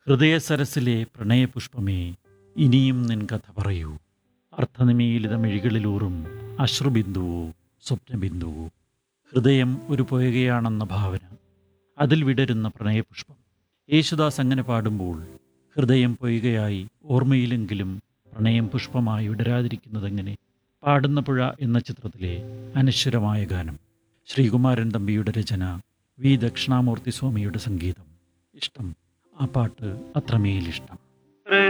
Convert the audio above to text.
ഹൃദയസരസിലെ പ്രണയപുഷ്പമേ ഇനിയും നിൻ കഥ പറയൂ അർത്ഥനിമീലിത മിഴികളിലൂറും അശ്രുബിന്ദുവോ സ്വപ്നബിന്ദുവോ ഹൃദയം ഒരു പൊയ്കയാണെന്ന ഭാവന അതിൽ വിടരുന്ന പ്രണയപുഷ്പം യേശുദാസ് അങ്ങനെ പാടുമ്പോൾ ഹൃദയം പൊയ്കയായി ഓർമ്മയിലെങ്കിലും പ്രണയം പുഷ്പമായി വിടരാതിരിക്കുന്നതെങ്ങനെ പാടുന്ന പുഴ എന്ന ചിത്രത്തിലെ അനശ്വരമായ ഗാനം ശ്രീകുമാരൻ തമ്പിയുടെ രചന വി ദക്ഷിണാമൂർത്തി സ്വാമിയുടെ സംഗീതം ഇഷ്ടം ആ പാട്ട് അത്രമേലിഷ്ടം